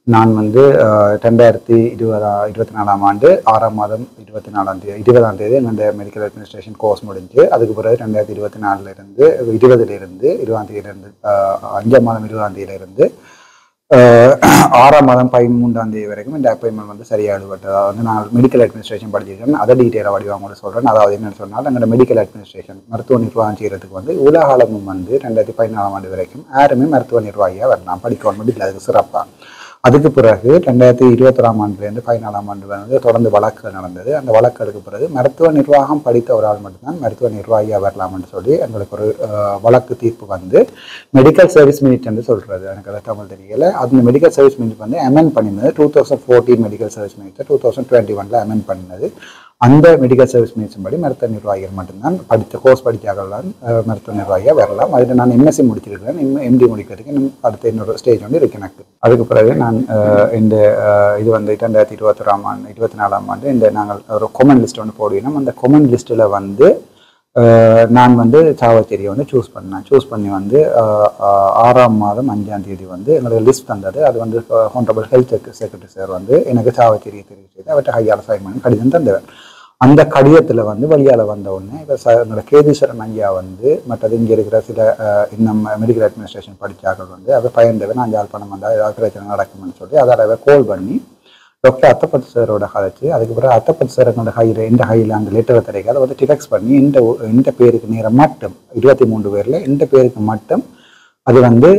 நான் வந்து அஹ், ரெண்டாயிரத்தி இருபதா இருபத்தி நாலாம் ஆண்டு ஆறாம் மாதம் இருபத்தி நாலாம் தேதி இருபதாம் தேதி எங்கள் மெடிக்கல் அட்மினிஸ்ட்ரேஷன் கோர்ஸ் முடிஞ்சு அதுக்கு பிறகு ரெண்டாயிரத்தி இருபத்தி நாலுல இருந்து இருபதுல இருந்து இருபதாம் தேதியிலிருந்து அஹ், அஞ்சாம் மாதம் இருபதாம் தேதியில இருந்து அஹ், ஆறாம் மாதம் பதிமூன்றாம் தேதி வரைக்கும் இந்த அப்பாயின்மெண்ட் வந்து சரியாக எழுதப்பட்டது அதாவது வந்து நான் மெடிக்கல் அட்மினிஸ்ட்ரேஷன் படிச்சிருக்கேன் அதை டீட்டெயிலாக வடிவாக கூட சொல்கிறேன் அதாவது என்னன்னு சொன்னால் எங்களோட மெடிக்கல் அட்மினிஸ்ட்ரேஷன் மருத்துவ நிர்வாகம் செய்கிறதுக்கு வந்து உலகளமும் வந்து ரெண்டாயிரத்தி பதினாலாம் ஆண்டு வரைக்கும் யாருமே மருத்துவ நிர்வாகியாக வரலாம் படிக்கணும் முடியல அதுக்கு சிறப்பாக அதுக்கு பிறகு ரெண்டாயிரத்தி இருபத்தொராம் ஆண்டுலேருந்து பதினாலாம் ஆண்டு வந்து தொடர்ந்து வழக்குகள் நடந்தது அந்த வழக்குகளுக்கு பிறகு மருத்துவ நிர்வாகம் படித்த ஒரு ஆள் மட்டும்தான் மருத்துவ நிர்வாகியாக வரலாம்னு சொல்லி எங்களுக்கு ஒரு அஹ், வழக்கு தீர்ப்பு வந்து மெடிக்கல் சர்வீஸ் மினிட் என்று சொல்கிறது எனக்கு அது தமிழ் தெரியல அந்த மெடிக்கல் சர்வீஸ் மினிட் வந்து அமெண்ட் பண்ணினது two thousand fourteen medical service minute two thousand twenty ஒனில் அமெண்ட் பண்ணினது அந்த மெடிக்கல் சர்வீஸ் மினிட்ஸும் படி மருத்துவ நிர்வாகிகள் மட்டும்தான் படித்த கோர்ஸ் படித்தார்கள் தான் அஹ், மருத்துவ நிர்வாகியாக வரலாம் அதில் நான் எம்எஸ்சி முடிச்சிருக்கிறேன் எம்டி முடிக்கிறதுக்கு இன்னும் அடுத்த இன்னொரு ஸ்டேஜ் வந்து இருக்கு எனக்கு அதுக்கு பிறகு நான் அஹ், இந்த அஹ், இது வந்து ரெண்டாயிரத்தி இருபத்தொராம் ஆண்டு இருபத்தி நாலாம் ஆண்டு இந்த நாங்கள் ஒரு கொமன் லிஸ்ட் ஒன்று போடுவோம் அந்த கொமன் லிஸ்ட்டில் வந்து அஹ், நான் வந்து சாவச்சேரியை வந்து சூஸ் பண்ணேன் சூஸ் பண்ணி வந்து அஹ், அஹ், ஆறாம் மாதம் அஞ்சாம் தேதி வந்து எங்களுக்கு லிஸ்ட் தந்தது அது வந்து ஹோனரபிள் ஹெல்த் செக்ரட்டரி சார் வந்து எனக்கு சாவச்சேரியை தெரிவு செய்து அவர்கிட்ட ஹையால் சைன் பண்ணி கடிதம் தந்தவர் அந்த கடிதத்தில் வந்து வழியால் வந்த உடனே இப்போ ச எங்களோட கேதீஸ்வரன் ஐயா வந்து மற்றது இங்கே இருக்கிற சில அஹ், இன்னும் மெடிக்கல் அட்மினிஸ்ட்ரேஷன் படித்தார்கள் வந்து அதை பயந்தவன் நான் யாழ்ப்பாணம் வந்தால் ஏதாவது பிரச்சனை நடக்கும்னு சொல்லி அதால் அவ கோல் பண்ணி டாக்டர் அத்தப்பத்து சாரோட கதைச்சு அதுக்கு பிறகு அத்தப்பத்து சார் என்னோட கையில் இந்த கையில் அந்த லெட்டரை திரைக்கு அதை வந்து டிஃபெக்ஸ் பண்ணி இந்த ஊ- இந்த பேருக்கு நேரம் மட்டும் இருபத்தி மூன்று பேரில் இந்த பேருக்கு மட்டும் அது வந்து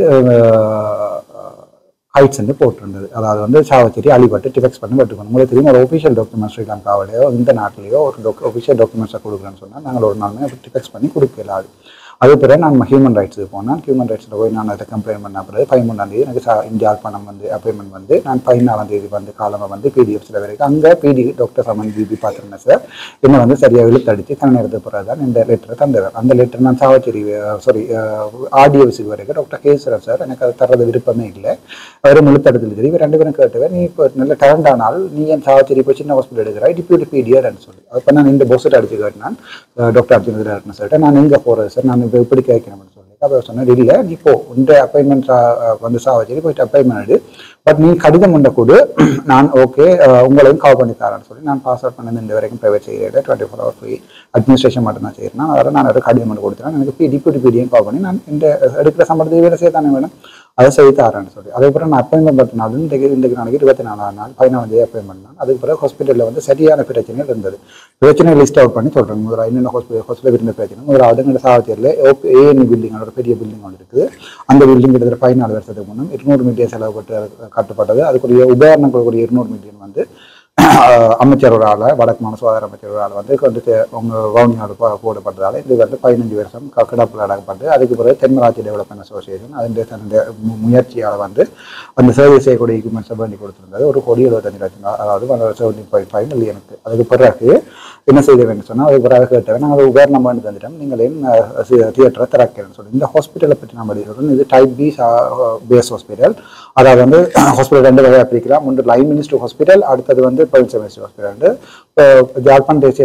ஹைட்ஸ் வந்து போட்டிருந்தது அதாவது வந்து சாவச்சேரி அழிபட்டு டிஃபெக்ஸ் பண்ணி வெட்டுக்கணும் உங்களுக்கு தெரியும் ஒரு ஒஃபிஷியல் டாக்குமெண்ட் ஸ்ரீலங்காவிலேயோ இந்த நாட்டிலேயோ ஒரு டாக் ஒஃபிஷியல் டாக்குமெண்ட்ஸை கொடுக்குறேன்னு சொன்னால் நாங்கள் ஒரு நாளுமே டிஃபெக்ஸ் பண்ணி கொடுக்கல அது அது பிறகு நான் ஹியூமன் ரைட்ஸுக்கு போனேன் ஹியூமன் ரைட்ஸில் போய் நான் அதை கம்ப்ளைண்ட் பண்ண பிறகு பதிமூணாம் தேதி எனக்கு சா- இந்த யாழ்ப்பாணம் வந்து அப்பாயின்மெண்ட் வந்து நான் பதினாலாம் தேதி வந்து காலமாக வந்து பிடிஎஃப்ஸில் வரைக்கும் அங்கே பிடி டாக்டர் சமன் பிபி பார்த்துருந்தேன் சார் என்னை வந்து சரியாக இழுத்தடிச்சு கண் நேரத்துக்கு பிறகு தான் இந்த லெட்டரை தந்தவர் அந்த லெட்டர் நான் சாவச்சேரி சாரி ஆடியோ விசிக்கு வரைக்கும் டாக்டர் கேசரன் சார் எனக்கு அது தர்றது விருப்பமே இல்லை அவரும் இழுத்தடுத்துல தெரியும் ரெண்டு பேரும் கேட்டவர் நீ இப்போ நல்ல டேலண்ட் ஆனால் நீ என் சாவச்சேரி போய் சின்ன ஹாஸ்பிட்டல் எடுக்கிறாய் டிப்யூட்டி பிடிஆர்னு சொல்லி அப்போ நான் இந்த பொஸ்ட் அடிச்சு கேட்டேன் டாக்டர் அர்ஜுன் சார் சொல்லிட்டு நான் எங்கே போகிறது சார் நான் இப்போ இப்படி கேட்கணும்னு சொல்லி அப்போ சொன்னேன் இல்லை நீ போ உண்ட அப்பாயின்மெண்ட் வந்து சாவச்சேரி போயிட்டு அப்பாயின்மெண்ட் எடு பட் நீ கடிதம் உண்ட கொடு நான் ஓகே உங்களையும் கால் பண்ணி தரேன்னு சொல்லி நான் பாஸ் அவுட் பண்ணது இந்த வரைக்கும் ப்ரைவேட் செய்கிறேன் twenty four hour free administration மட்டும் தான் செய்கிறேன் அதனால் நான் ஒரு கடிதம் மட்டும் கொடுத்துறேன் எனக்கு பி டிப்யூட்டி பிடியும் கால் பண்ணி நான் இந்த எடுக்கிற சம்பளத்தை வேலை செய்ய தானே வேணும் அதை செய்து தரேன்னு சொல்லி அதுக்கப்புறம் நான் அப்பாயின்மெண்ட் பத்து நாள் இன்றைக்கு இன்றைக்கு நாளைக்கு இருபத்தி நாலாம் நாள் பதினாலாம் தேதி அப்பாயின்மெண்ட் நான் அதுக்கு பிறகு ஹாஸ்பிட்டலில் வந்து சரியான பிரச்சனைகள் இருந்தது பிரச்சனை லிஸ்ட் அவுட் பண்ணி சொல்கிறேன் முதல்ல என்னென்ன ஹாஸ்பிட்டல் ஹாஸ்பிட்டல் இருந்த பிரச்சனை முதலாவது எங்கள் சாவச்சேரியில் ஏஎன்இ பில்டிங் ஒரு பெரிய பில்டிங் ஒன்று இருக்குது அந்த பில்டிங் கிட்டத்தட்ட பதினாலு வருஷத்துக்கு முன்னும் இருநூறு மில்லியன் செலவுப்பட்டு கட்டப்பட்டது அதுக்குரிய உபகரணங்களுக்குரிய இருநூறு மில்லியன் வந்து அஹ், அமைச்சர் ஒரு ஆளை வடக்கு மாநில சுகாதார அமைச்சர் ஒரு ஆள் வந்து வந்து தே- உங்க வவுனியாவில் போ- போடப்பட்டதால இது வந்து பதினஞ்சு வருஷம் க- கிடப்பில் அடக்கப்பட்டு அதுக்கு பிறகு தென்மராட்சி டெவலப்மெண்ட் அசோசியேஷன் அதன் தன்னுடைய மு- முயற்சியால் வந்து அந்த சர்வீஸ் செய்யக்கூடிய எக்யூப்மெண்ட்ஸை பண்ணி கொடுத்துருந்தது ஒரு கோடி எழுபத்தஞ்சு லட்சம் ரூபா, அதாவது செவன்டீன் பாயிண்ட் ஃபைவ் மில்லியனுக்கு அதுக்கு பிறகு என்ன செய்த வேண்டும் சொன்னால் அதுக்கு பிறகு கேட்டவன் நாங்கள் உபகரணம் பண்ணி தந்துட்டோம் நீங்கள் தியேட்டரை திறக்கிறேன்னு சொல்லி இந்த ஹாஸ்பிட்டலை பற்றி நம்ம சொல்கிறோம் இது டைப் பி பேஸ் ஹாஸ்பிட்டல் அதாவது வந்து ஹாஸ்பிட்டல் ரெண்டு வகையாக பிரிக்கலாம் ஒன்று லைன் மினிஸ்டர் ஹாஸ்பிட்டல் அடுத்தது வந்து ப்ரொவின்சியல் மினிஸ்டர் ஹாஸ்பிட்டல் இப்போ ஜாழ்ப்பாணம் தேசிய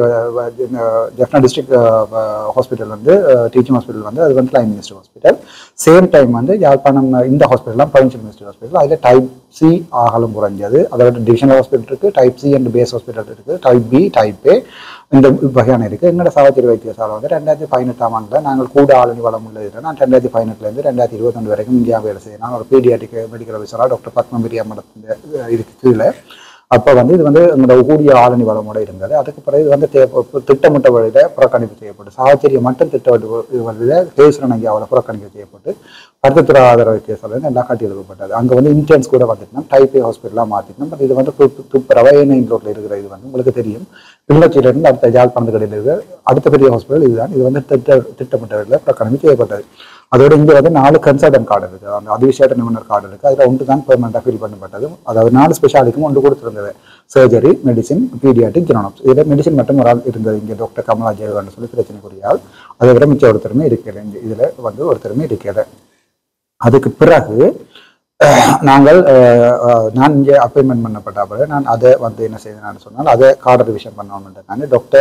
ஜெஃப்னா டிஸ்ட்ரிக்ட் ஹாஸ்பிட்டல் வந்து டீச்சிங் ஹாஸ்பிட்டல் வந்து அது வந்து line minister hospital same time வந்து யாழ்ப்பாணம் இந்த ஹாஸ்பிட்டல்லாம் ப்ரொவின்சியல் மினிஸ்டர் ஹாஸ்பிட்டல் அதில் டைப் சி ஆகலும் குறைஞ்சது அதோட டிவிஷனல் ஹாஸ்பிட்டல் இருக்குது type C and base hospital இருக்குது டைப் பி டைப் ஏ இந்த வகையான இருக்குது எங்களோட சாவச்சேரி வைத்தியசாலை வந்து ரெண்டாயிரத்தி பதினெட்டாம் ஆண்டில் நாங்கள் கூட ஆளுநி வளம் உள்ளது நான் ரெண்டாயிரத்தி பதினெட்டுலேருந்து ரெண்டாயிரத்தி இருபத்தொன்று வரைக்கும் இந்தியா வேலை செய்யணும் நான் ஒரு பீடியாட்டிக் மெடிக்கல் ஆஃபீஸராக டாக்டர் பத்மபிரியா மடத்தின் இதுக்கு கீழே அப்போ வந்து இது வந்து எங்களோட கூடிய ஆளுநி வளமோட இருந்தது அதுக்கு பிறகு இது வந்து தே- திட்டமிட்ட வழியில் புறக்கணிப்பு செய்யப்பட்டு சாவச்சேரியை மட்டும் திட்டமிட்டு வழியில் தேசுரன் ஐயாவில் புறக்கணிப்பு செய்யப்பட்டு பருத்தத்துறை ஆதரவு வைத்தியசாலை எல்லா காட்டி எழுதப்பட்டது அங்கே வந்து இன்டர்ன்ஸ் கூட வந்துட்டோம் டைப் ஏ ஹாஸ்பிட்டலாக மாற்றிட்டோம் பட் இது வந்து து- துப்புரவா ஏனையின் ரோட்டில் இருக்கிற இது வந்து உங்களுக்கு தெரியும் கிளிநொச்சியிலிருந்து அடுத்த யாழ்ப்பாணத்து கடையில் இருக்கிற அடுத்த பெரிய ஹாஸ்பிட்டல் இதுதான் இது வந்து திட்ட திட்டமிட்ட வழியில் புறக்கணிப்பு செய்யப்பட்டது அதோட இங்கே வந்து நாலு கன்சல்டன்ட் கார்டு இருக்குது அந்த அதிவிசேட நிபுணர் கார்டு இருக்குது அதில் ஒன்று தான் பெர்மனெண்ட்டாக ஃபில் பண்ணப்பட்டது அதாவது நாலு ஸ்பெஷாலிக்கும் ஒன்று கொடுத்துருந்தது சர்ஜரி மெடிசின் பீடியாட்டிக் ஜெனோனப்ஸ் இதில் மெடிசின் மட்டும் ஒரு ஆள் இருந்தது இங்கே டாக்டர் கமலா ஜெயவன் சொல்லி பிரச்சனைக்குரிய ஆள் அதை விட மிச்சம் ஒருத்தருமே இருக்கல இங்கே இதில் வந்து ஒருத்தருமே இருக்கல அதுக்கு பிறகு அஹ், நாங்கள் அஹ், அஹ், நான் இங்கே அப்பாயின்மெண்ட் பண்ணப்பட்ட பிறகு நான் அதை வந்து என்ன செய்தேன் சொன்னால் அதை கார்டு ரிவிஷன் பண்ணணுன்றதுக்காண்டி டாக்டர்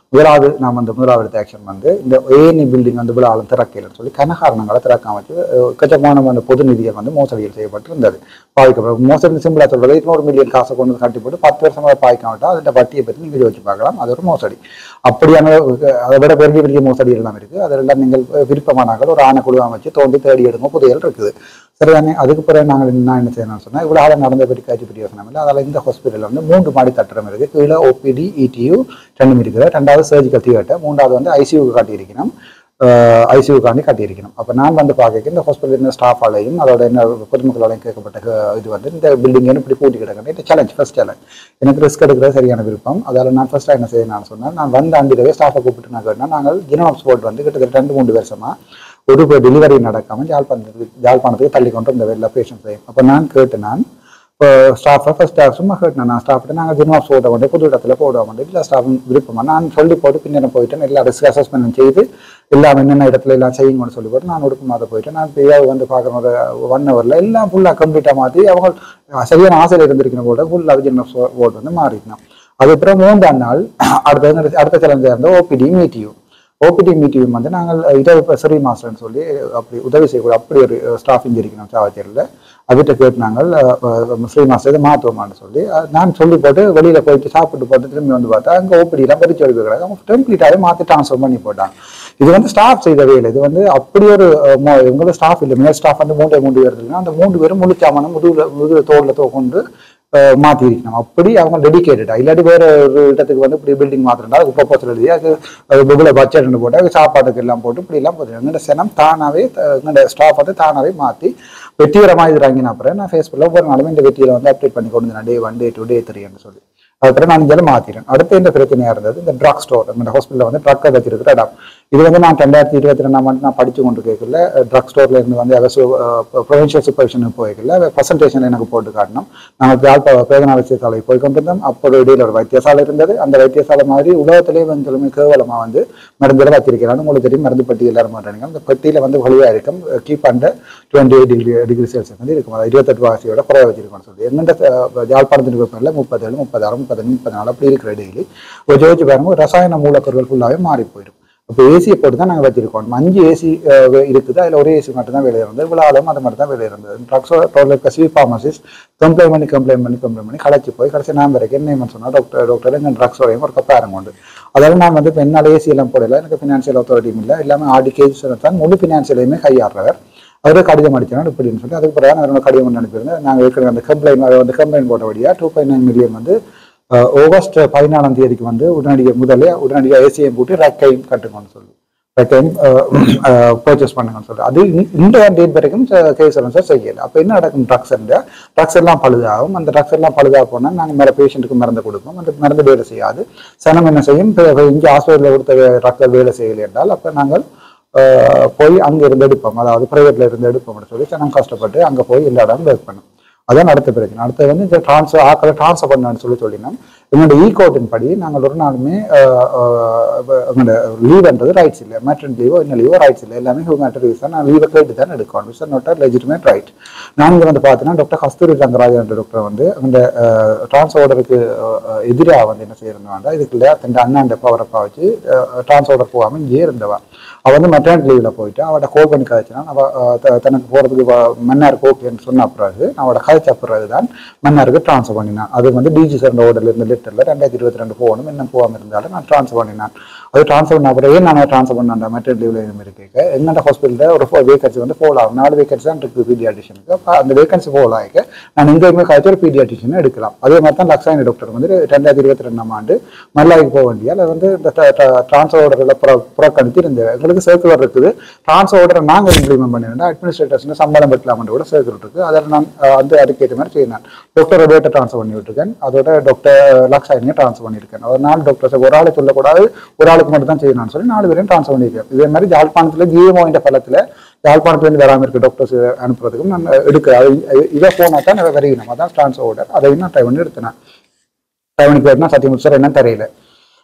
முதலாவது நாம் அந்த முதலாவது ஆக்ஷன் வந்து இந்த ஏஎன்இ பில்டிங் வந்து விழாவில் திறக்கலைன்னு சொல்லி கனகாரணங்களை திறக்காம வச்சு எக்கச்சக்கமான அந்த பொது நிதிகள் வந்து மோசடிகள் செய்யப்பட்டிருந்தது பாதிக்கப்படும் மோசடி சிம்பிளா சொல்றது இன்னொரு மில்லியன் காசை கொண்டு வந்து கட்டி போட்டு பத்து வருஷமா பாய்க்காம விட்டா அதில் வட்டியை பற்றி நீங்கள் யோசிச்சு பார்க்கலாம் அது ஒரு மோசடி அப்படியான அஹ், அதை விட பெரிய பெரிய மோசடி எல்லாம் இருக்கு அதெல்லாம் நீங்கள் விருப்பமானார்கள் ஒரு ஆணை குழு அமைச்சு தோண்டி தேடி எடுங்க புதையல் இருக்குது சரிதானே அதுக்கு பிறகு நாங்கள் என்ன என்ன செய்யணும்னு சொன்னால் இவ்வளோ ஆளை நடந்த பற்றி காட்சி பற்றி யோசனை இல்லை அதில் இந்த ஹாஸ்பிட்டலில் வந்து மூன்று மாடி கட்டடம் இருக்குது கீழே ஓபிடி இடியூ ரெண்டும் இருக்குது ரெண்டாவது சர்ஜிக்கல் தியேட்டர் மூன்றாவது வந்து ஐசியூக்கு காட்டியிருக்கணும் ஐசியூக்காண்டி கட்டியிருக்கணும் அப்போ நான் வந்து பார்க்க இந்த ஹாஸ்பிட்டல் இருந்த ஸ்டாஃபாலையும் அதோட என்ன பொதுமக்களாலையும் கேட்கப்பட்ட அஹ், இது வந்து இந்த பில்டிங் இப்படி கூட்டி கிடக்கணும் இது சேலஞ்ச் ஃபர்ஸ்ட் சேலஞ்ச் எனக்கு ரிஸ்க் எடுக்கிறது சரியான விருப்பம் அதால் நான் ஃபர்ஸ்ட்டாக என்ன செய்ய நான் சொன்னேன் நான் வந்த ஆண்டிலவே ஸ்டாஃபை கூப்பிட்டு நான் கேட்டேன் நாங்கள் ஜினோம் ஸ்போர்ட் வந்து கிட்டத்தட்ட ரெண்டு மூணு வருஷமா ஒரு டெலிவரி நடக்காமல் யாழ்ப்பாணத்துக்கு யாழ்ப்பாணத்துக்கு தள்ளி கொண்டு இந்த வெளில பேஷன் செய்யும் அப்போ நான் கேட்டு நான் இப்போ ஸ்டாஃபை ஃபர்ஸ்ட் ஸ்டாஃப் சும்மா கேட்டேன் நான் ஸ்டாஃப்ட்டு நாங்கள் ஜினோம் ஸ்போர்ட்டை வந்து புது இடத்துல போடுவோம் வந்து இல்லை ஸ்டாஃப் விருப்பமா நான் சொல்லி போட்டு பின்னர் போயிட்டேன் எல்லா ரிஸ்க் அசஸ்மெண்ட் செய்து எல்லாம் என்னென்ன இடத்துல எல்லாம் செய்யுங்கன்னு சொல்லி போட்டு நான் உடுப்பு மாத போயிட்டேன் நான் பிரியாவை வந்து பார்க்குற ஒரு ஒன் ஹவரில் எல்லாம் ஃபுல்லாக கம்ப்ளீட்டாக மாற்றி அவங்க சரியான ஆசையில் இருந்திருக்கணும் போல ஃபுல்லாக ஜினோம் ஸ்போர்ட் வந்து மாறிக்கணும் அதுக்கப்புறம் மூன்றாம் நாள் அடுத்த வந்து அடுத்த சேலஞ்சாக இருந்த ஓபிடி மீட்டியூ ஓபிடி மீட்டிங் வந்து நாங்கள் இரவு சரி மாஸ்டர்னு சொல்லி அப்படி உதவி செய்யக்கூடிய அப்படி ஒரு ஸ்டாஃப் இங்கே இருக்கணும் சாவச்சேரியில் அவர்கிட்ட கேட்டு நாங்கள் ஸ்ரீ மாஸ்டர் இதை மாற்றுவோமான்னு சொல்லி அஹ், நான் சொல்லி போட்டு வெளியில் போயிட்டு சாப்பிட்டு போட்டு திரும்பி வந்து பார்த்தா அங்கே ஓபிடிலாம் பறிச்சு எடுக்கிறாங்க அவங்க டெம்ப்ளீட்டாகவே மாற்றி ட்ரான்ஸ்ஃபர் பண்ணி போட்டாங்க இது வந்து ஸ்டாஃப் செய்த வேலை இது வந்து அப்படி ஒரு அஹ், மோ- எங்களோட ஸ்டாஃப் இல்லை மேல் ஸ்டாஃப் வந்து மூன்றே மூன்று பேர் இருக்குன்னா அந்த மூன்று பேரும் முழுச்சாமான முதுகுல முதுகு தோளில் தோ கொண்டு அஹ், மாத்தி இருக்கணும் அப்படி அவங்க டெடிகேட்டடா இல்லாட்டி வேற ஒரு இடத்துக்கு வந்து இப்படி பில்டிங் மாத்திரண்டா அதுக்கு ப்ரொபோசல் எழுதி அது புக்கில் பட்ஜெட் போட்டு அது சாப்பாட்டுக்கு எல்லாம் போட்டு இப்படி எல்லாம் போட்டு எங்களோட சனம் தானாவே த- எங்களோட ஸ்டாஃப் வந்து தானாவே மாத்தி வெற்றிகரமாக இது இறங்கின அப்புறம் நான் ஃபேஸ்புக்கில் ஒவ்வொரு நாளுமே இந்த வெற்றியில வந்து அப்டேட் பண்ணி கொண்டு வந்தேன் டே ஒன் டே டூ டே த்ரீன்னு சொல்லி அதுக்கப்புறம் நான் இதில் மாத்திட்டேன் அடுத்து இந்த பிரச்சனையா இருந்தது இந்த ட்ரக் ஸ்டோர் இந்த ஹாஸ்பிட்டலில் வந்து ட்ரக் வச்சிருக்கிற இடம் இது வந்து நான் ரெண்டாயிரத்தி இருபத்தி ரெண்டாம் ஆண்டு நான் படிச்சு கொண்டு கேட்கல ட்ரக் ஸ்டோர்ல இருந்து வந்து அதை ப்ரொவின்ஷியல் சூப்பர்விஷனுக்கு போய்க்கல ப்ரெசன்டேஷன் எனக்கு போட்டு காட்டணும் நாங்கள் யாழ்ப்பா பேதனா வைத்தியசாலை போய் கொண்டிருந்தோம் அப்போ இடையில ஒரு வைத்தியசாலை இருந்தது அந்த வைத்தியசாலை மாதிரி உலகத்திலே வந்து கேவலமா வந்து மருந்துகளை வச்சிருக்கிறாங்க உங்களுக்கு தெரியும் மருந்து பெட்டி எல்லாரும் பண்றாங்க அந்த பெட்டியில வந்து வழியா இருக்கும் keep and twenty eight degree degree Celsius வந்து இருக்கும் அது இருபத்தெட்டு வாசியோட குறைய வச்சிருக்கோம்னு சொல்லி என்னென்ன யாழ்ப்பாணத்தின் வெப்பநிலை முப்பத்தேழு முப்பத்தாறு முப்பத்தஞ்சு முப்பத்தி நாலு அப்படி இருக்கிற டெய்லி ஜோதிச்சு பாருங்க ஒரு ரசாயன மூலப்பொருட்கள் ஃபுல்லாகவே மாறி போயிடும் இப்போ ஏசியை போட்டு தான் நாங்கள் வச்சிருக்கோம் அஞ்சு ஏசி இருக்குது அதில் ஒரு ஏசி மட்டும் தான் வேலை இருந்தது விழாலும் அது மட்டும் தான் வேலை இருந்தது ட்ரக்ஸோ டோட்டல் சி ஃபார்மசிஸ்ட் கம்ப்ளைண்ட் பண்ணி கம்ப்ளைண்ட் பண்ணி கம்ப்ளைண்ட் பண்ணி களைச்சி போய் கடைசி நான் வரைக்கும் என்ன சொன்னால் டாக்டர் டாக்டர் எங்கள் ட்ரக்ஸோடையும் ஒரு கப்பாரம் உண்டு அதால் நான் வந்து இப்போ என்னால் ஏசி எல்லாம் போடல எனக்கு ஃபினான்ஷியல் அத்தாரிட்டியும் இல்லை எல்லாமே ஆடி கேஜ் தான் முழு ஃபினான்ஷியலையுமே கையாடுறவர் அவரே கடிதம் அடிச்சாங்க இப்படின்னு சொல்லி அதுக்கு பிறகு நான் கடிதம் ஒன்று அனுப்பியிருந்தேன் நாங்கள் இருக்கிற அந்த கம்ப்ளைண்ட் வந்து கம்ப்ளைண்ட் போட்டபடியாக டூ பாயிண்ட் நைன் மில்லியன் வந்து அஹ், ஆகஸ்ட் பதினாலாம் தேதிக்கு வந்து உடனடியாக முதலே உடனடியாக ஏசியை போட்டு ரெக்கையும் கட்டுங்கன்னு சொல்லி ரெக்கையும் பர்ச்சேஸ் பண்ணுங்கன்னு சொல்லி அது இந்த- இந்த டேட் வரைக்கும் கேஸ் சார் செய்யலை அப்போ என்ன நடக்கும் ட்ரக்ஸ் ட்ரக்ஸ் எல்லாம் பழுதாகும் அந்த ட்ரக்ஸ் எல்லாம் பழுதாக போனால் நாங்கள் மேலே பேஷண்ட்டுக்கு மருந்து கொடுப்போம் அந்த மருந்து வேலை செய்யாது சனம் என்ன செய்யும் இப்ப இங்கே ஹாஸ்பிட்டலில் கொடுத்த ட்ரக்கள் வேலை செய்யலை என்றால் அப்போ நாங்கள் அஹ், போய் அங்கே இருந்து எடுப்போம் அதாவது ப்ரைவேட்ல இருந்து எடுப்போம்னு சொல்லி சனம் கஷ்டப்பட்டு அங்கே போய் எல்லா இடமும் ஒர்க் பண்ணும் அதான் அடுத்த பிரச்சனை அடுத்து வந்து இந்த ட்ரான்ஸ்ஃபர் ஆக்களை ட்ரான்ஸ்ஃபர் பண்ணான்னு சொல்லி சொல்லினோம் எங்களோட ஈ கோட்டின் படி நாங்கள் ஒரு நாளுமே அஹ், அஹ், எங்களோட லீவ்ன்றது ரைட்ஸ் இல்லை மேட்ரன் லீவோ என்ன லீவோ ரைட்ஸ் இல்லை எல்லாமே ஹியூமேட்டர் ரிவ்யூஸ் தான் நான் லீவை கேட்டு தான் எடுக்கணும் இட்ஸ் நாட் லெஜிட்டிமேட் ரைட் நான் இங்கே வந்து பார்த்தீங்கன்னா டாக்டர் கஸ்தூரி ரங்கராஜன் என்ற டாக்டர் வந்து அந்த ட்ரான்ஸ் ஆர்டருக்கு எதிராக வந்து என்ன செய்யிருந்தவங்க இதுக்குள்ள தன் அண்ணாண்ட பவரப்பா வச்சு ட்ரான்ஸ் ஆர்டர் போகாமல் இங்கே இருந்தவா அவள் வந்து மெட்டர்னிட்டி லீவில் போயிட்டு அவட கோல் பண்ணி கதைச்சினா அவள் தனக்கு போகிறதுக்கு மன்னாருக்கு ஓகேன்னு சொன்ன பிறகு அவட கதைச்ச பிறகு தான் மன்னாருக்கு ட்ரான்ஸ்ஃபர் பண்ணினான் அது வந்து டிஜி சார் ஓர்டர்ல இருந்த லெட்டரில் ரெண்டாயிரத்தி இருபத்தி ரெண்டு போகணும் இன்னும் போகாமல் இருந்தாலும் நான் ட்ரான்ஸ்ஃபர் பண்ணினான் அது ட்ரான்ஸ்ஃபர் பண்ண அப்புறம் ஏன் நான் ட்ரான்ஸ்ஃபர் பண்ண மெட்டர்னிட்டி லீவில் இது மாதிரி கேட்க எங்கள்கிட்ட ஹாஸ்பிட்டலில் ஒரு வேகன்சி வந்து போல் ஆகும் நாலு வேகன்சி தான் இருக்குது பீடியாட்டிஷனுக்கு அப்போ அந்த வேகன்சி போல் ஆகிக்க நான் எங்கேயுமே கழிச்சு ஒரு பீடியாட்டிஷன் எடுக்கலாம் அதே மாதிரி தான் லக்ஷாயணி டாக்டர் வந்து ரெண்டாயிரத்தி இருபத்தி ரெண்டாம் ஆண்டு மல்லாய்க்கு போக வேண்டிய அதில் வந்து இந்த ட்ரான்ஸ்ஃபர் ஆர்டரில் புற புறக்கணித்து இருந்தது எங்களுக்கு சர்க்குலர் இருக்குது ட்ரான்ஸ்ஃபர் ஆர்டரை நாங்கள் இம்ப்ளிமெண்ட் பண்ணிருந்தோம் அட்மினிஸ்ட்ரேட்டர்ஸ் சம்பளம் பெற்றலாம்னு கூட சர்க்குலர் இருக்குது அதில் நான் அஹ், வந்து அதுக்கேற்ற மாதிரி செய்யணும் டாக்டர் டேட்டை ட்ரான்ஸ்ஃபர் பண்ணி விட்டுருக்கேன் அதோட டாக்டர் லக்ஷாயினியை ட்ரான்ஸ்ஃபர் பண்ணியிருக்கேன் ஒரு நாலு டாக்டர்ஸ் ஒரு ஆளை சொல்லக்கூடாது ஒரு ஆளுக்கு மட்டும் தான் செய்யணும்னு சொல்லி நாலு பேரையும் ட்ரான்ஸ்ஃபர் பண்ணியிருக்கேன் இதே மாதிரி ஜாழ்ப்பாணத்தில் ஜிஎம்ஓ என்ற பலத்தில் யாழ்ப்பாணத்துலேருந்து வராமல் இருக்க டாக்டர்ஸ் அனுப்புறதுக்கும் நான் எடுக்க அது இதை போனால் தான் வரையணும் அதான் ட்ரான்ஸ்ஃபர் ஆர்டர் அதையும் நான் ட்ரை பண்ணி எடுத்தேன் டைவனுக்கு போயிருந்தா சத்தியம் சார் என்ன தெரியல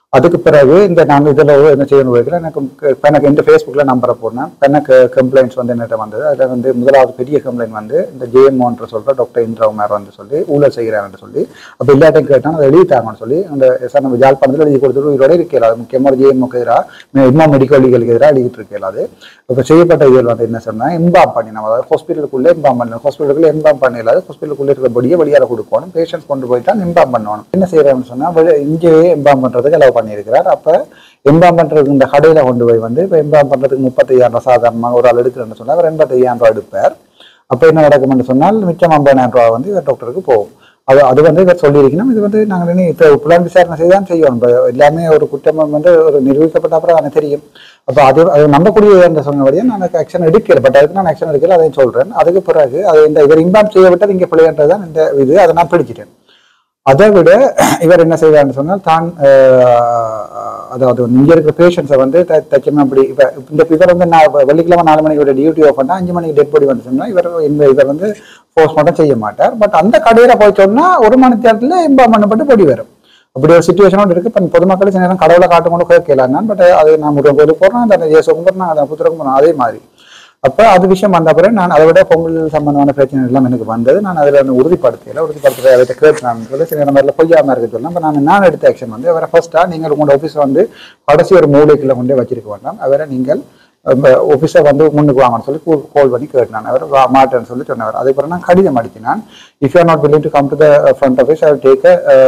அதுக்கு பிறகு இந்த நான் இதில் என்ன செய்யணும் வைக்கிறேன் எனக்கு இப்போ எனக்கு இந்த ஃபேஸ்புக்கில் நம்பரை போனேன் இப்போ எனக்கு கம்ப்ளைண்ட்ஸ் வந்து என்னட்ட வந்தது அதில் வந்து முதலாவது பெரிய கம்ப்ளைண்ட் வந்து இந்த ஜேஎம்ஓன்ற சொல்கிற டாக்டர் இந்திரகுமார் வந்து சொல்லி ஊழல் செய்கிறான்னு சொல்லி அப்போ எல்லாட்டையும் கேட்டால் அதை எழுதிட்டாங்கன்னு சொல்லி அந்த சார் நம்ம ஜாழ்ப்பாணத்தில் எழுதி கொடுத்துட்டு உயிரோட இருக்கல அது முக்கியமாக ஜேஎம்ஓக்கு எதிராக இன்னும் மெடிக்கல் லீகலுக்கு எதிராக எழுதிட்டு இருக்கல அது இப்போ செய்யப்பட்ட இதுகள் வந்து என்ன சொன்னால் எம்பாம் பண்ணி நம்ம அதாவது ஹாஸ்பிட்டலுக்குள்ளே எம்பாம் பண்ணணும் ஹாஸ்பிட்டலுக்குள்ளே எம்பாம் பண்ணிடலாது ஹாஸ்பிட்டலுக்குள்ளே இருக்கிற பொடியை வெளியால் கொடுக்கணும் பேஷண்ட்ஸ் கொண்டு போயிட்டா எம்பாம் பண்ணணும் என்ன செய்யறாங்கன்னு சொன்னால் இங்கேயே எம்பாம் பண்ணுறதுக்கு அலோவ் பண்ணியிருக்கிறார் அப்போ எம்பாம் பண்ணுறதுக்கு இந்த கடையில் கொண்டு போய் வந்து இப்போ எம்பாம் பண்ணுறதுக்கு முப்பத்தையாயிரம் ரூபா சாதாரணமாக ஒரு ஆள் எடுக்கிறேன்னு சொன்னால் அவர் எண்பத்தையாயிரம் ரூபா எடுப்பார் அப்போ என்ன நடக்கும்னு சொன்னால் மிச்சம் ஐம்பதாயிரம் ரூபா வந்து இவர் டாக்டருக்கு போகும் அது அது வந்து இவர் சொல்லியிருக்கணும் இது வந்து நாங்கள் இனி இப்போ புலன் விசாரணை செய்து தான் செய்யணும் இப்போ எல்லாமே ஒரு குற்றம் வந்து ஒரு நிரூபிக்கப்பட்ட அப்புறம் எனக்கு தெரியும் அப்போ அது அது நம்பக்கூடிய என்ற சொன்னபடியே நான் ஆக்ஷன் எடுக்கல பட் அதுக்கு நான் ஆக்ஷன் எடுக்கல அதையும் சொல்கிறேன் அதுக்கு பிறகு அது இந்த இவர் இம்பாம் செய்ய விட்டது இங்கே பிள்ளைன்றது தான் இந்த இது அதை நான் பிடிச்சிட்டேன் அதை விட இவர் என்ன செய்வார்னு சொன்னால் தான் அஹ், அதாவது இங்க இருக்கிற பேஷண்ட்ஸை வந்து த- தச்சமா அப்படி இப்போ இந்த இவர் வந்து நான் வெள்ளிக்கிழமை நாலு மணிக்கு ஒரு டியூட்டி ஆஃப் பண்ணா அஞ்சு மணிக்கு டெட் பாடி வந்து சொன்னா இவர் இந்த இவர் வந்து ஃபோர்ஸ் மட்டும் செய்ய மாட்டார் பட் அந்த கடையில போய் சொன்னா ஒரு மணி நேரத்துல இம்பாம் பண்ணப்பட்டு பொடி வரும் அப்படி ஒரு சுச்சுவேஷனோட இருக்கு இப்போ பொதுமக்கள் சில நேரம் கடவுளை காட்டும் கொண்டு கேட்கலாம் பட் அது நான் முருகன் கோயிலுக்கு போறோம் அந்த இயேசுக்கும் போறோம் அதை புத்திரக்கும் போறோம் அதே மாதிரி அப்ப அது விஷயம் வந்த பிறகு நான் அதை விட பொங்கல் சம்பந்தமான பிரச்சனை எல்லாம் எனக்கு வந்தது நான் அதில் வந்து உறுதிப்படுத்தல உறுதிப்படுத்த அவர்கிட்ட கேட்கலாம் சொல்லி சில நேரம் பொய்யாம இருக்க சொல்லலாம் அப்ப நான் நான் எடுத்த ஆக்ஷன் வந்து அவரை ஃபர்ஸ்டா நீங்கள் உங்களோட ஆஃபீஸ் வந்து கடைசி ஒரு மூலைக்குள்ள கொண்டே வச்சிருக்க வேண்டாம் அவரை நீங்கள் ஆஃபீஸை வந்து முன்னுக்கு வாங்கன்னு சொல்லி கால் பண்ணி கேட்டான் அவர் வா- மாட்டேன்னு சொல்லி சொன்னவர் அதுக்கப்புறம் நான் கடிதம் அடிச்சினான் if you are not willing to come to the front office I take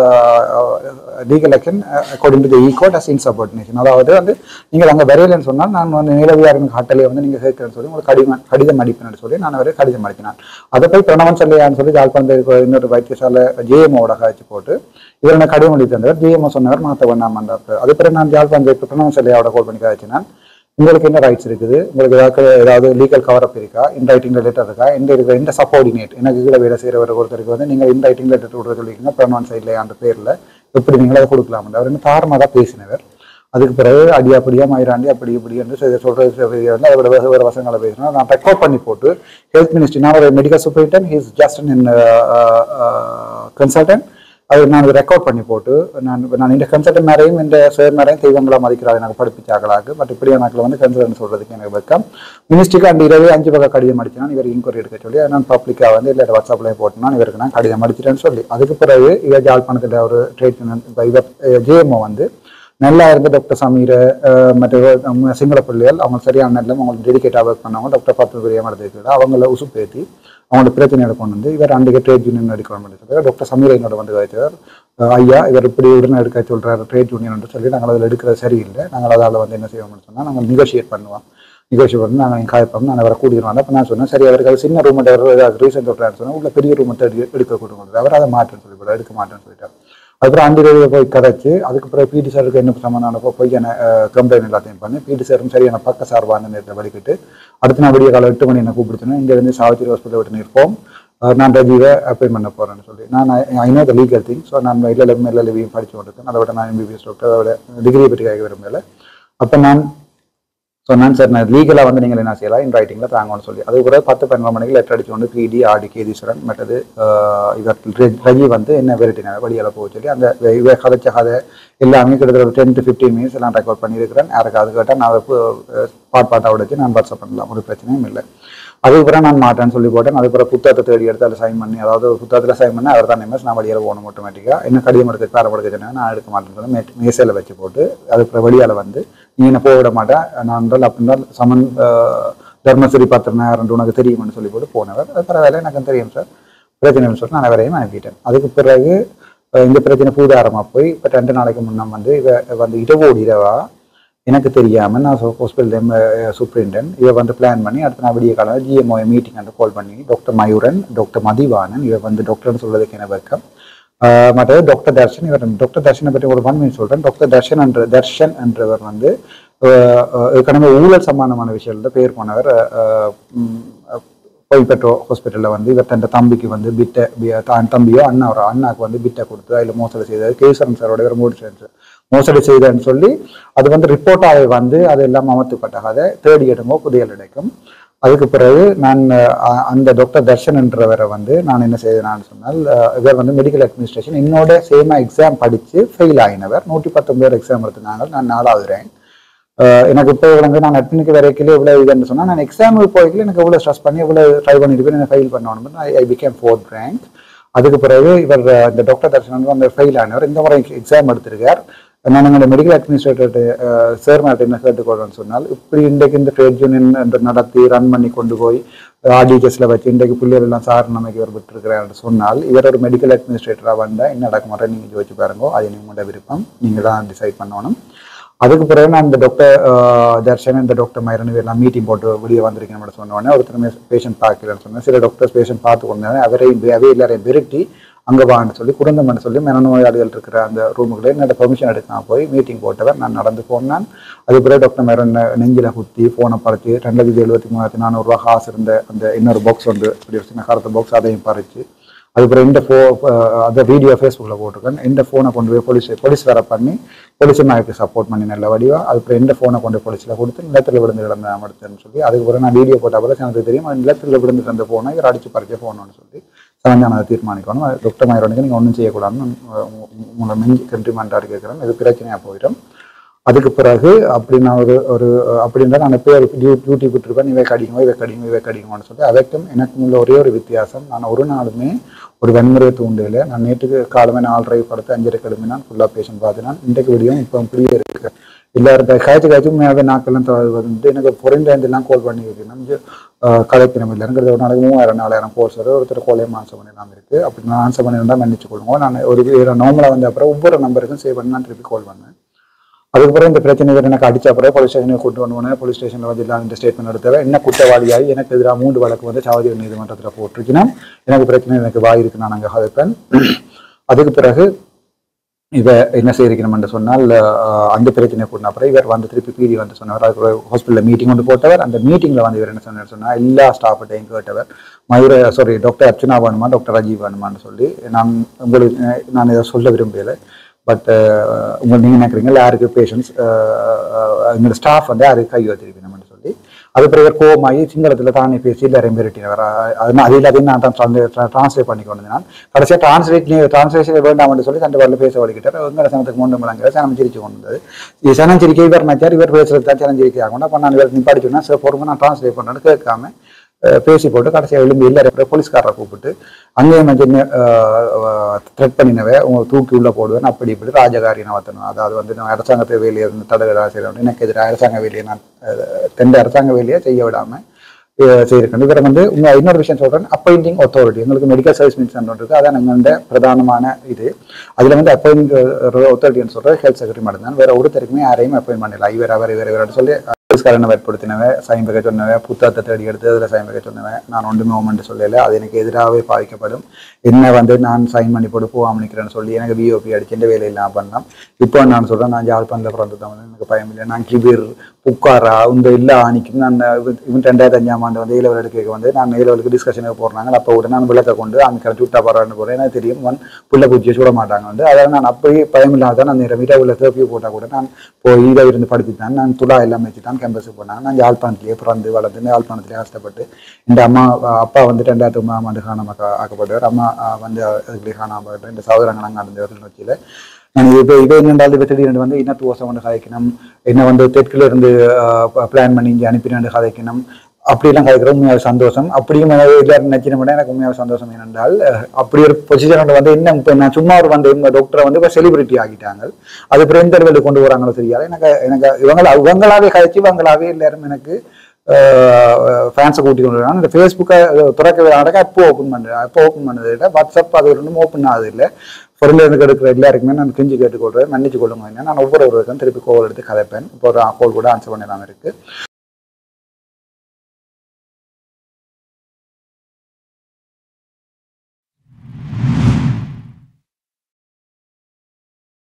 legal action according to the E code as insubordination அதாவது வந்து நீங்கள் அங்கே வரையலன்னு சொன்னால் நான் வந்து நிலவியாரின் கட்டளையை வந்து நீங்கள் கேட்கறேன்னு சொல்லி உங்களுக்கு கடிதம் கடிதம் அடிப்பேன்னு சொல்லி நான் அவரை கடிதம் அடிக்கினான் அதை போய் பிரணவன் சொல்லையான்னு சொல்லி ஜாழ்ப்பாணத்தில் இருக்கிற இன்னொரு வைத்தியசாலை ஜேஎம்ஓட காய்ச்சி போட்டு இவர் எனக்கு கடிதம் அளித்து தந்தவர் ஜேஎம்ஓ சொன்னவர் மாற்ற வேண்டாம் வந்தார் அது பிறகு நான் ஜாழ்ப்பாணத்தில் பிரணவன் சொல்லையாவோட கால் பண்ணி காய்ச்சினான் உங்களுக்கு என்ன ரைட்ஸ் இருக்குது உங்களுக்கு ஏதாவது ஏதாவது லீகல் கவர் அப் இருக்கா இன் ரைட்டிங் லெட்டர் இருக்கா எந்த இருக்கிற எந்த சப்போர்டினேட் எனக்கு கீழே வேலை செய்கிறவர் ஒருத்தருக்கு வந்து நீங்கள் இன் ரைட்டிங் லெட்டர் கொடுக்க சொல்லியிருக்கீங்க பெர்மனன்ட் சைட்ல அந்த பேரில் எப்படி நீங்கள் அதை கொடுக்கலாம் அவர் என்ன தாரமாக தான் பேசினவர் அதுக்கு பிறகு அடி அப்படியா மயிராண்டி அப்படி இப்படி என்று சில சொல்றது சில பேர் வந்து அதோட வேறு வேறு வசங்களை பேசினா நான் ரெக்கார்ட் பண்ணி போட்டு ஹெல்த் மினிஸ்ட்ரி நான் ஒரு medical superintendent he's just in consultant அது நான் ரெக்கார்ட் பண்ணி போட்டு நான் நான் இந்த கன்சல்டன் மேரையும் இந்த சேர் மேரையும் தெய்வங்களா மதிக்கிறாங்க எனக்கு படிப்பிச்சாக்களாக்கு பட் இப்படியா நாட்கள் வந்து கன்சல்டன் சொல்றதுக்கு எனக்கு வெக்கம் மினிஸ்ட்ரிக்கு அந்த இரவே அஞ்சு பக்கம் கடிதம் அடிச்சுனா இவர் இன்கொயரி எடுக்க சொல்லி அதை நான் பப்ளிக்காக வந்து இல்லை வாட்ஸ்அப்லேயே போட்டுனா இவருக்கு நான் கடிதம் அடிச்சிட்டேன்னு சொல்லி அதுக்கு பிறகு இவர் ஜாழ்ப்பாணத்தில் ஒரு ட்ரேட் இப்போ இவர் ஜேஎம்ஓ வந்து நல்லா இருந்த டாக்டர் சமீர அஹ், மற்ற நம்ம சிங்கள பிள்ளைகள் அவங்க சரியான நேரம் அவங்களுக்கு டெடிகேட்டாக ஒர்க் பண்ணவங்க டாக்டர் பத்து பெரிய நடத்திருக்கிறார் அவங்கள உசுப்பேத்தி அவங்களோட பிரச்சனையை கொண்டு வந்து இவர் அன்றைக்கு ட்ரேட் யூனியன் எடுக்கணும் சொல்லி டாக்டர் சமீர என்னோட வந்து வைத்தவர் அஹ், ஐயா இவர் இப்படி உடனே எடுக்க சொல்றாரு ட்ரேட் யூனியன் சொல்லி நாங்கள் அதில் எடுக்கிறது சரியில்லை நாங்கள் அதால் வந்து என்ன செய்வோம்னு சொன்னால் நாங்கள் நெகோஷியேட் பண்ணுவோம் நெகோஷியேட் பண்ணி நாங்கள் நீங்கள் காய்ப்போம் நான் அவரை கூட்டிடுவோம் அப்போ நான் சொன்னேன் சரி அவருக்கு அது சின்ன ரூம் ரீசன் சொல்கிறான்னு சொன்னால் உள்ள பெரிய ரூம் எடுக்க கொடுக்கணும் அவர் அதை மாட்டேன்னு சொல்லிவிட எடுக்க மாட்டேன்னு சொல்லிட்டார் அதுக்கப்புறம் அஞ்சு ரூபாய் போய் கதைச்சு அதுக்கு பிறகு பிடி சாருக்கு என்ன சம்மந்தமான போய் என்ன கம்ப்ளைண்ட் எல்லாத்தையும் பண்ணி பிடி சாரும் சரி என்ன பக்க சார்பான நேரத்தில் வலிக்கிட்டு அடுத்த நாள் விடிய காலம் எட்டு மணி என்ன கூப்பிடுச்சுன்னா இங்க இருந்து சாவித்திரி ஹாஸ்பிட்டல் விட்டு நிற்போம் அஹ் நான் ரஜீவை அப்பாயின் பண்ண போறேன்னு சொல்லி நான் I know the legal thing so நான் எல்எல்எம் எல்எல்வியும் படிச்சு கொண்டிருக்கேன் அதை விட நான் எம்பிபிஎஸ் டாக்டர் அதோட டிகிரியை பற்றி கேட்க விரும்பல அப்போ நான் சொன்னான் சார் நான் லீகலாக வந்து நீங்கள் என்ன செய்யலாம் இன் ரைட்டிங்கில் தாங்கன்னு சொல்லி அது கூட பத்து பன்னெண்டு மணிக்கு லெட்டர் அடிச்சு கொண்டு பிடி ஆடி கேதீஸ்வரன் மற்றது ஆஹ், இவர் ரெ- ரஜி வந்து என்ன விரட்டினார் வழியால் போக சொல்லி அந்த இவ கதைச்ச கதை எல்லாமே கிட்டத்தட்ட ஒரு டென் டு ஃபிஃப்டீன் மினிட்ஸ் எல்லாம் ரெக்கார்ட் பண்ணியிருக்கிறேன் யாருக்கு அது கேட்டால் நான் அதை பு- பாட் பாட்டாக உடைச்சு நான் வாட்ஸ்அப் பண்ணலாம் ஒரு பிரச்சனையும் இல்லை அதுக்கப்புறம் நான் மாட்டேன்னு சொல்லி போட்டேன் அதுக்கப்புறம் புத்தகத்தை தேடி எடுத்து அதில் சைன் பண்ணி அதாவது ஒரு புத்தகத்தில் சைன் பண்ணி அவர் தான் எம்எஸ் நான் வழியால் போகணும் ஆட்டோமேட்டிக்காக என்ன கடிதம் எடுத்து பேரம் எடுக்க சொன்னாங்க நான் எடுக்க மாட்டேன்னு சொல்லி மே- மேசையில் வச்சு போட்டு அதுக்கப்புறம் வெளியால் வந்து நீ என்ன போக விட மாட்டேன் நான் என்றால் அப்படின்றால் சமன் ஆஹ், தர்மஸ்ரீ பத்திரனா ரெண்டு உனக்கு தெரியும்னு சொல்லி போட்டு போனவர் அது பரவாயில்ல எனக்கு தெரியும் சார் பிரச்சனைன்னு சொல்லி நான் அவரையும் அனுப்பிட்டேன் அதுக்கு பிறகு அஹ், இந்த பிரச்சனை பூதாரமாக போய் இப்போ ரெண்டு நாளைக்கு முன்ன வந்து இவ வந்து இரவோடு இரவா எனக்கு தெரியாமல் நான் ஹாஸ்பிட்டல் சூப்ரிண்டன் இவ வந்து பிளான் பண்ணி அடுத்த நான் விடிய காலம் ஜிஎம்ஓ மீட்டிங் வந்து கால் பண்ணி டாக்டர் மயூரன் டாக்டர் மதிவாணன் இவ வந்து டாக்டர்னு சொல்றதுக்கு என்ன வெக்கம் ஆஹ் மற்றது டாக்டர் தர்ஷன் இவர் டாக்டர் தர்ஷனை பற்றி ஒரு ஒன் மினிட் சொல்றேன் டாக்டர் தர்ஷன் என்ற தர்ஷன் என்றவர் வந்து ஆஹ் ஆஹ் ஏற்கனவே ஊழல் சம்பந்தமான விஷயத்துல பேர் போனவர் ஆஹ் உம் கோயில்பேட்டோ ஹாஸ்பிட்டலில் வந்து இவர் தன் தம்பிக்கு வந்து பிட்டை பி- தான் தம்பியோ அண்ணா ஒரு அண்ணாக்கு வந்து பிட்டை கொடுத்து அதில் மோசடி செய்தார் கேசவன் சாரோட இவர் மோடி மோசடி செய்தன்னு சொல்லி அது வந்து ரிப்போர்ட்டாக வந்து அது எல்லாம் அமர்த்தப்பட்ட கதை தேடி எடுங்கோ புதையல் கிடைக்கும் அதுக்கு பிறகு நான் அஹ், அந்த டாக்டர் தர்ஷன் என்றவரை வந்து நான் என்ன செய்தேன்னு சொன்னால் அஹ், இவர் வந்து மெடிக்கல் அட்மினிஸ்ட்ரேஷன் என்னோட சேமா எக்ஸாம் படித்து ஃபெயில் ஆகினவர் நூற்றி பத்தொன்பது எக்ஸாம் எடுத்திருந்தாங்க நான் நாலாவது ரேங்க் அஹ் எனக்கு இப்போ வந்து நான் அட்மினுக்கு வரைக்கல இவ்வளோ இதுன்னு சொன்னால் நான் எக்ஸாமுக்கு போய்க்கல எனக்கு இவ்வளோ ஸ்ட்ரெஸ் பண்ணி இவ்வளோ ட்ரை பண்ணியிருப்பேன் எனக்கு ஃபெயில் பண்ணணும் ஐ பிகேம் ஃபோர்த் ரேங்க் அதுக்கு பிறகு இவர் அஹ், இந்த டாக்டர் தர்ஷன் வந்து அந்த ஃபெயில் ஆனவர் இந்த முறை எக்ஸாம் எடுத்திருக்கார் நான் எங்களுடைய மெடிக்கல் அட்மினிஸ்ட்ரேட்டர் சார் மாட்ட என்ன கேட்டுக்கொள்றேன்னு சொன்னால் இப்படி இன்றைக்கு இந்த ட்ரேட் யூனியன் என்று நடத்தி ரன் பண்ணி கொண்டு போய் ஆர்டிஜெஸ்ல வச்சு இன்றைக்கு பிள்ளைகள் எல்லாம் சார் நமக்கு இவர் விட்டுருக்கிறார் சொன்னால் இவர் ஒரு மெடிக்கல் அட்மினிஸ்ட்ரேட்டராக வந்தால் என்ன நடக்க மாட்டேன் நீங்கள் யோசிச்சு பாருங்க அது உங்களோட விருப்பம் நீங்கள் தான் டிசைட் பண்ணணும் அதுக்கு பிறகு நான் இந்த டாக்டர் தர்ஷன் இந்த டாக்டர் மயிரன் எல்லாம் மீட்டிங் போட்டு வெளியே வந்திருக்கேன் மட்டும் சொன்ன உடனே ஒருத்தர் பேஷண்ட் பார்க்கலன்னு சொன்னேன் சில டாக்டர்ஸ் பேஷண்ட் பார்த்து கொண்டாங்க அவரையும் அவை எல்லாரையும் விரட்டி அங்கே வான்னு சொல்லி குருந்தமன் சொல்லி மனநோயாளிகள் இருக்கிற அந்த ரூமுக்குள்ளே என்னோட பெர்மிஷன் எடுக்காம போய் மீட்டிங் போட்டவர் நான் நடந்து போனேன் அது பிறகு டாக்டர் மயிரன் நெஞ்சில குத்தி ஃபோனை பறிச்சு ரெண்டு லட்சத்தி எழுபத்தி மூணாயிரத்தி நானூறுரூவா காசு இருந்த அந்த இன்னொரு பாக்ஸ் உண்டு இப்படி ஒரு சின்ன கருத்த பாக்ஸ் அதையும் பறிச்சு அதுக்கப்புறம் இந்த ஃபோ அந்த வீடியோ ஃபேஸ்புக்கில் போட்டிருக்கேன் இந்த ஃபோனை கொண்டு போய் போலீஸ் போலீஸ் வேற பண்ணி போலீஸ் எனக்கு சப்போர்ட் பண்ணி நல்ல வடிவா அதுக்கப்புறம் இந்த ஃபோனை கொண்டு போலீஸில் கொடுத்து நிலத்தில் விழுந்து கிடந்த அமர்த்தேன்னு சொல்லி அதுக்கப்புறம் நான் வீடியோ போட்ட பிறகு எனக்கு தெரியும் அது நிலத்தில் விழுந்து கிடந்த ஃபோனை இவர் அடிச்சு பறிச்ச ஃபோனுன்னு சொல்லி சமஞ்சான அதை தீர்மானிக்கணும் அது டாக்டர் மயிரோனுக்கு நீங்கள் ஒன்றும் செய்யக்கூடாதுன்னு உ- உ- உங்களை மெஞ்சி கண்ட்ரிமெண்ட்டாக கேட்குறேன் இது பிரச்சனையாக போயிடும் அதுக்கு பிறகு அப்படி நான் ஒரு ஒரு அப்படி இருந்தால் நான் எப்போ ஒரு டியூ டியூட்டி விட்டுருப்பேன் இவை கடிங்க இவை கடிங்க இவை கடிங்கன்னு சொல்லி அதற்கும் எனக்கும் உள்ள ஒரே ஒரு வித்தியாசம் நான் ஒரு நாளுமே ஒரு வன்முறையை தூண்டல நான் நேற்றுக்கு காலமே நாலரை படத்தை அஞ்சரை கிழமை நான் ஃபுல்லாக பேஷண்ட் பார்த்துனான் இன்றைக்கு விடியும் இப்போ இப்படியே இருக்கு எல்லாரும் காய்ச்சி காய்ச்சி உண்மையாகவே நாக்கெல்லாம் த- வந்து எனக்கு புரிந்தெல்லாம் கால் பண்ணி வைக்கணும் கலைக்கணும் இல்லைங்கிறது ஒரு நாளைக்கு மூவாயிரம் நாலாயிரம் கோர்ஸ் வரும் ஒருத்தர் கோலையும் ஆன்சர் பண்ணி இல்லாமல் இருக்குது அப்படி நான் ஆன்சர் பண்ணி இருந்தால் மன்னிச்சு கொள்ளுங்க நான் ஒரு நார்மலாக வந்த அப்புறம் ஒவ்வொரு நம்பருக்கும் சேவ் பண்ணி நான் திருப்பி கால் பண்ணேன் அதுக்கப்புறம் இந்த பிரச்சனை இவர் எனக்கு அடிச்ச அப்புறம் போலீஸ் ஸ்டேஷனுக்கு கூட்டு வந்து போலீஸ் ஸ்டேஷனில் வந்து இல்லாத இந்த ஸ்டேட்மெண்ட் எடுத்தவ என்ன குற்றவாளியாகி எனக்கு எதிராக மூன்று வழக்கு வந்து சாவதி நீதிமன்றத்தில் போட்டிருக்கிறேன் எனக்கு பிரச்சனை எனக்கு வாயிருக்கு நான் அங்கே ஹதைப்பேன் அதுக்கு பிறகு இவ என்ன செய்திருக்கணும்னு சொன்னால் அஹ், அந்த பிரச்சனை கூட்டின அப்புறம் இவர் வந்து திருப்பி பிடி வந்து சொன்னவர் அதுக்கு ஹாஸ்பிட்டலில் மீட்டிங் கொண்டு போட்டவர் அந்த மீட்டிங்கில் வந்து இவர் என்ன சொன்னார் சொன்னால் எல்லா ஸ்டாஃப்கிட்டையும் கேட்டவர் மயூர சாரி டாக்டர் அர்ச்சனா வேணுமா டாக்டர் ராஜீவ் வேணுமான்னு சொல்லி நான் உங்களுக்கு அஹ், நான் இதை சொல்ல விரும்பல பட் உங்கள் நீங்கள் நினைக்கிறீங்க யாருக்கு பேஷண்ட்ஸ் எங்களோட ஸ்டாஃப் வந்து யாருக்கு கை வச்சிருக்கணும்னு சொல்லி அது பிறகு கோமாயி சிங்களத்தில் தானே பேசி எல்லாரையும் மிரட்டினவர் அது அது இல்லாதையும் நான் தான் டிரான்ஸ்லேட் பண்ணி கொண்டு நான் கடைசியாக டிரான்ஸ்லேட் டிரான்ஸ்லேஷன் வேண்டாம்னு சொல்லி தண்டு வரல பேச வலிக்கிட்டார் எங்களை சனத்துக்கு மூன்று மலங்க சனம் சிரிச்சு கொண்டு வந்தது இது சனம் சிரிக்க இவர் நினைச்சார் இவர் பேசுறது தான் சனம் சிரிக்க ஆகணும் அப்போ நான் இவர் நிப்பாடி சொன்னா சார் பொறுமை நான் டிரான்ஸ்லேட் பண்ணுறேன்னு கேட்காம அஹ், பேசி போட்டு கடைசியாக எழும்பி எல்லாரும் அப்புறம் போலீஸ்காரரை கூப்பிட்டு அங்கேயும் வந்து த்ரெட் பண்ணினவே உங்க தூக்கி உள்ள போடுவேன் அப்படி இப்படி ராஜகாரி நவத்தணும் அதாவது வந்து நான் அரசாங்கத்தை வேலையை இருந்து தடவை செய்யணும் எனக்கு எதிராக அரசாங்க வேலையை நான் அஹ், தெந்த அரசாங்க வேலையை செய்ய விடாம அஹ், செய்திருக்கேன் இவரை வந்து உங்க இன்னொரு விஷயம் சொல்றேன் அப்பாயிண்டிங் authority எங்களுக்கு மெடிக்கல் சர்வீஸ் மினிஸ்டர் ஒன்று இருக்கு அதான் எங்களோட பிரதானமான இது அதுல வந்து அப்பாயிண்ட் authorityன்னு சொல்றது ஹெல்த் செக்ரட்டரி மட்டும் தான் வேற ஒருத்தருக்குமே யாரையும் அப்பாயின் பண்ணல இவர் அவர் இவர் இவர்னு சொல்லி போலீஸ்காரனை வேட்படுத்தினவன் சைன் வைக்க சொன்னவன் புத்தகத்தை தேடி எடுத்து அதில் சைன் வைக்க சொன்னவன் நான் ஒன்றுமே ஓமெண்ட் சொல்லல அது எனக்கு எதிராகவே பாதிக்கப்படும் என்ன வந்து நான் சைன் பண்ணி போட்டு போகாம நிற்கிறேன்னு சொல்லி எனக்கு விஓபி அடிச்சு இந்த வேலையில் நான் பண்ணலாம் இப்போ நான் சொல்றேன் நான் ஜாழ்ப்பாணத்தில் பிறந்து தான் வந்து எனக்கு பயம் இல்லை நான் கிபீர் புக்காரா இந்த இல்ல ஆணிக்கும் நான் இவன் இவன் ரெண்டாயிரத்தி அஞ்சாம் ஆண்டு வந்து ஏ எடுக்க வந்து நான் ஏ லெவலுக்கு டிஸ்கஷனுக்கு போடுறாங்க அப்போ கூட நான் விளக்க கொண்டு அந்த கரை சுட்டா போறான்னு போறேன் எனக்கு தெரியும் ஒன் புள்ள பூச்சியை சுட மாட்டாங்க வந்து அதாவது நான் அப்பயே பயம் இல்லாத நான் நேரம் வீட்டை உள்ள தேப்பியை போட்டால் கூட நான் போய் இதை இருந்து படிச்சுட்டேன் நான் துளா எல்லாம் வச்சுட்டான் கேம்பஸுக்கு போனாங்க நான் யாழ்ப்பாணத்திலேயே பிறந்து வளர்ந்து யாழ்ப்பாணத்திலே கஷ்டப்பட்டு இந்த அம்மா அப்பா வந்து ரெண்டாயிரத்தி ஒன்பதாம் ஆண்டு காணாம ஆக்கப்பட்டவர் அம்மா அஹ், வந்து அதுக்குள்ளே காணாம இந்த சகோதரங்கள் அங்கே அந்த கிளிநொச்சியில் நான் இப்போ இது என்னென்றால் இப்போ திடீர்னு வந்து இன்னத்து வருஷம் வந்து கதைக்கணும் என்ன வந்து தெற்குல இருந்து பிளான் பண்ணி இங்கே அனுப்பினாண்டு கதைக்கணும் அப்படியெல்லாம் கதைக்கிற உண்மையாக சந்தோஷம் அப்படியும் எனக்கு எல்லாரும் நினைச்சின விட எனக்கு உண்மையாக சந்தோஷம் என்னென்றால் அஹ், அப்படி ஒரு பொசிஷன் வந்து இன்னும் இப்போ நான் சும்மா ஒரு வந்து இந்த டாக்டரை வந்து இப்போ செலிபிரிட்டி ஆகிட்டாங்க அது அப்புறம் எந்த லெவலில் கொண்டு வராங்களோ தெரியாது எனக்கு எனக்கு இவங்கள இவங்களாவே கதைச்சு இவங்களாவே எல்லாரும் எனக்கு ஃபேன்ஸை கூட்டி கொண்டு வராங்க இந்த ஃபேஸ்புக்கை திறக்க நடக்க அப்போ ஓப்பன் பண்ணுறேன் அப்போ ஓப்பன் பண்ணது இல்லை வாட்ஸ்அப் அது ரெண்டும் ஓப்பன் ஆகுது இல்லை பொருள் எனக்கு எடுக்கிற எல்லாருக்குமே நான் கிஞ்சி கேட்டுக்கொள்றேன் மன்னிச்சு கொள்ளுங்க என்ன நான் ஒவ்வொரு ஒருவருக்கும் திருப்பி கோல் எடுத்து கதைப்பேன் இப்போ ஒரு கோல் கூட ஆன்சர் பண்ணலாம் இருக்கு